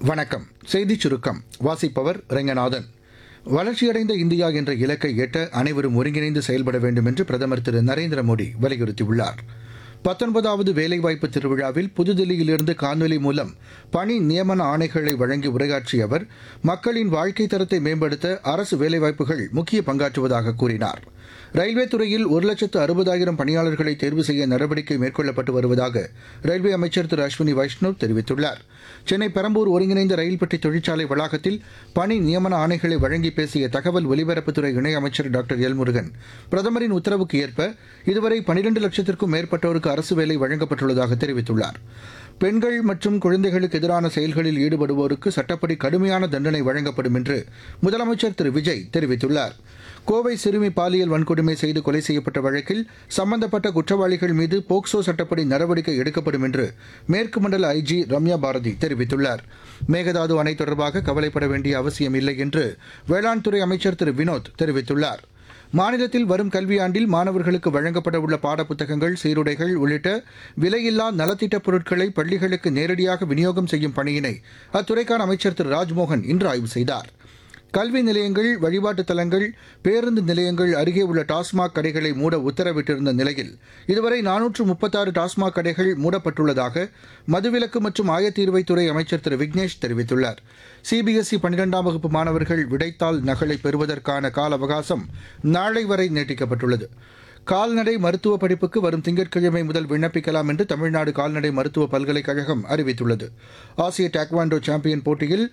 வணக்கம் செய்திச் சுருக்கம் வாசிப்பவர் ரெங்கநாதன் வளர்ச்சியடைந்த இந்தியா என்ற இலக்கை எட்ட அனைவரும் ஒருங்கிணைந்து செயல்பட வேண்டும் என்று பிரதமர் திரு நரேந்திர மோடி வலியுறுத்தியுள்ளார் பத்தொன்பதாவது வேலைவாய்ப்பு திருவிழாவில் புதுதில்லியிலிருந்து காணொலி மூலம் பணி நியமன ஆணைகளை வழங்கி உரையாற்றிய அவர் மக்களின் வாழ்க்கை தரத்தை மேம்படுத்த அரசு வேலைவாய்ப்புகள் முக்கிய பங்காற்றுவதாக கூறினார் ரயில்வே துறையில் ஒரு லட்சத்து அறுபதாயிரம் பணியாளர்களை தேர்வு செய்ய நடவடிக்கை மேற்கொள்ளப்பட்டு வருவதாக ரயில்வே அமைச்சர் திரு அஸ்வினி வைஷ்ணவ் தெரிவித்துள்ளார் சென்னை பெரம்பூர் ஒருங்கிணைந்த ரயில் பெட்டி தொழிற்சாலை வளாகத்தில் பணி நியமன ஆணைகளை வழங்கி பேசிய தகவல் ஒலிபரப்புத்துறை இணையமைச்சர் டாக்டர் எல் முருகன் பிரதமரின் உத்தரவுக்கு ஏற்ப இதுவரை பனிரெண்டு லட்சத்திற்கும் மேற்பட்டோருக்கு அரசு வேலை வழங்கப்பட்டுள்ளதாக தெரிவித்துள்ளார் பெண்கள் மற்றும் குழந்தைகளுக்கு எதிரான செயல்களில் ஈடுபடுவோருக்கு சட்டப்படி கடுமையான தண்டனை வழங்கப்படும் என்று முதலமைச்சர் திரு விஜய் தெரிவித்துள்ளார் கோவை சிறுமி பாலியல் வன்கொடுமை செய்து கொலை செய்யப்பட்ட வழக்கில் சம்பந்தப்பட்ட குற்றவாளிகள் மீது போக்சோ சட்டப்படி நடவடிக்கை எடுக்கப்படும் என்று மேற்கு மண்டல ஐஜி ரம்யா பாரதி தெரிவித்துள்ளார் மேகதாது அணை தொடர்பாக கவலைப்பட வேண்டிய அவசியம் இல்லை என்று வேளாண் துறை அமைச்சர் திரு வினோத் தெரிவித்துள்ளார் மாநிலத்தில் வரும் கல்வியாண்டில் மாணவர்களுக்கு வழங்கப்பட உள்ள பாடப்புத்தகங்கள் சீருடைகள் உள்ளிட்ட விலையில்லா நலத்திட்டப் பொருட்களை பள்ளிகளுக்கு நேரடியாக விநியோகம் செய்யும் பணியினை அத்துறைக்கான அமைச்சர் திரு ராஜ்மோகன் இன்று ஆய்வு செய்தார் கல்வி நிலையங்கள் வழிபாட்டுத் தலங்கள் பேருந்து நிலையங்கள் அருகே உள்ள டாஸ்மாக் கடைகளை மூட உத்தரவிட்டிருந்த நிலையில் இதுவரை நானூற்று முப்பத்தாறு டாஸ்மாக் கடைகள் மூடப்பட்டுள்ளதாக மதுவிலக்கு மற்றும் ஆயத்தீர்வைத்துறை அமைச்சர் திரு விக்னேஷ் தெரிவித்துள்ளார் சிபிஎஸ்இ பன்னிரெண்டாம் வகுப்பு மாணவர்கள் விடைத்தாள் நகலை பெறுவதற்கான கால அவகாசம் நாளை வரை நீட்டிக்கப்பட்டுள்ளது கால்நடை மருத்துவ படிப்புக்கு வரும் திங்கட்கிழமை முதல் விண்ணப்பிக்கலாம் என்று தமிழ்நாடு கால்நடை மருத்துவ பல்கலைக்கழகம் அறிவித்துள்ளது ஆசிய டாக்வாண்டோ சாம்பியன் போட்டியில்